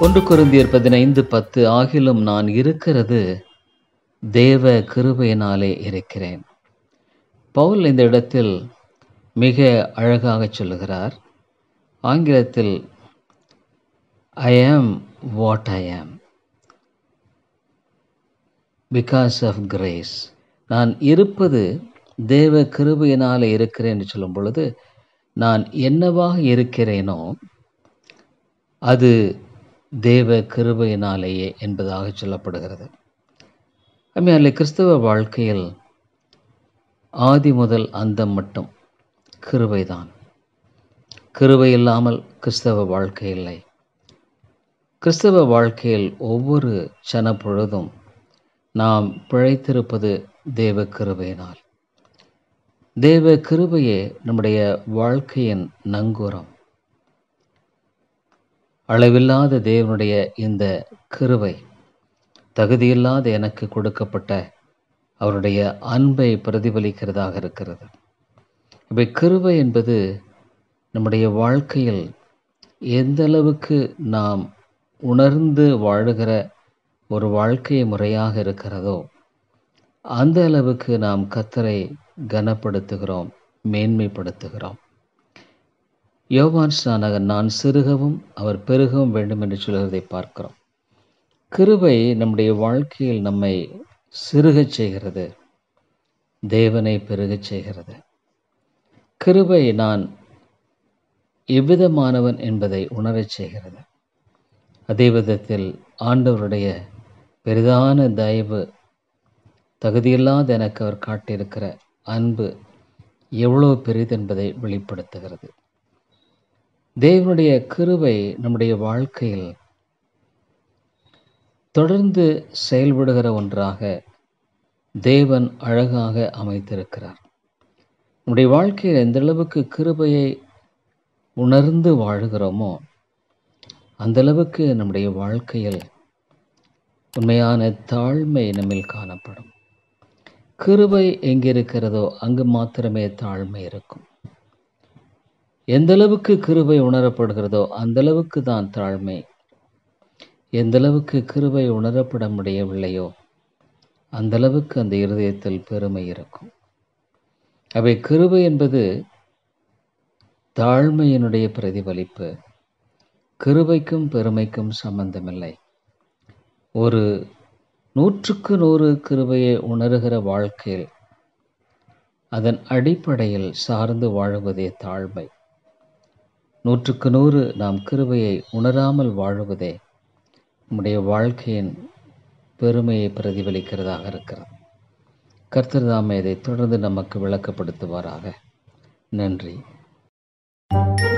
ஒன்று குருந்தியர் பதினைந்து பத்து ஆகிலும் நான் இருக்கிறது தேவ கிருபையினாலே இருக்கிறேன் பவுல் இந்த இடத்தில் மிக அழகாக சொல்லுகிறார் ஆங்கிலத்தில் ஐ ஆம் வாட் ஐ ஆம் பிகாஸ் ஆஃப் கிரேஸ் நான் இருப்பது தேவ கிருபையினாலே இருக்கிறேன் என்று சொல்லும் பொழுது நான் என்னவாக இருக்கிறேனோ அது தேவ கிருபையினாலேயே என்பதாக சொல்லப்படுகிறது அம்மையாலே கிறிஸ்தவ வாழ்க்கையில் ஆதி முதல் அந்தம் மட்டும் கிருபைதான் கிருபை இல்லாமல் கிறிஸ்தவ வாழ்க்கை இல்லை கிறிஸ்தவ வாழ்க்கையில் ஒவ்வொரு சன பொழுதும் நாம் பிழைத்திருப்பது தேவ கிருபையினால் தேவ கிருபையே நம்முடைய வாழ்க்கையின் நங்கூரம் அளவில்லாத தேவனுடைய இந்த கிருபை தகுதியில்லாத எனக்கு கொடுக்கப்பட்ட அவருடைய அன்பை பிரதிபலிக்கிறதாக இருக்கிறது இப்போ கிருபை என்பது நம்முடைய வாழ்க்கையில் எந்த அளவுக்கு நாம் உணர்ந்து வாழுகிற ஒரு வாழ்க்கை முறையாக இருக்கிறதோ அந்த அளவுக்கு நாம் கத்தரை கனப்படுத்துகிறோம் மேன்மைப்படுத்துகிறோம் யோவான் ஸ்நானகன் நான் சிறுகவும் அவர் பெருகவும் வேண்டும் என்று சொல்கிறதை பார்க்கிறோம் கிருபை நம்முடைய வாழ்க்கையில் நம்மை சிறுகச் செய்கிறது தேவனை பெருகச் செய்கிறது கிருபை நான் எவ்விதமானவன் என்பதை உணரச் செய்கிறது அதே விதத்தில் ஆண்டவருடைய பெரிதான தயவு தகுதியில்லாத எனக்கு அவர் காட்டியிருக்கிற அன்பு எவ்வளோ பெரிதென்பதை வெளிப்படுத்துகிறது தேவனுடைய கிருபை நம்முடைய வாழ்க்கையில் தொடர்ந்து செயல்படுகிற ஒன்றாக தேவன் அழகாக அமைத்திருக்கிறார் நம்முடைய வாழ்க்கையில் எந்த அளவுக்கு கிருபையை உணர்ந்து வாழுகிறோமோ அந்த அளவுக்கு நம்முடைய வாழ்க்கையில் உண்மையான தாழ்மை நம்மில் காணப்படும் கிருபை எங்கே இருக்கிறதோ அங்கு மாத்திரமே தாழ்மை இருக்கும் எந்த அளவுக்கு கிருபை உணரப்படுகிறதோ அந்த அளவுக்கு தான் தாழ்மை எந்த அளவுக்கு கிருபை உணரப்பட முடியவில்லையோ அந்த அளவுக்கு அந்த இருதயத்தில் பெருமை இருக்கும் அவை கிருபை என்பது தாழ்மையினுடைய பிரதிபலிப்பு கிருபைக்கும் பெருமைக்கும் சம்பந்தமில்லை ஒரு நூற்றுக்கு நூறு கிருபையை உணர்கிற வாழ்க்கையில் அதன் அடிப்படையில் சார்ந்து வாழுவதே தாழ்மை நூற்றுக்கு நூறு நாம் கிருபையை உணராமல் வாழுவதே நம்முடைய வாழ்க்கையின் பெருமையை பிரதிபலிக்கிறதாக இருக்கிறது கர்த்தர் தாமே இதை தொடர்ந்து நமக்கு விளக்கப்படுத்துவாராக நன்றி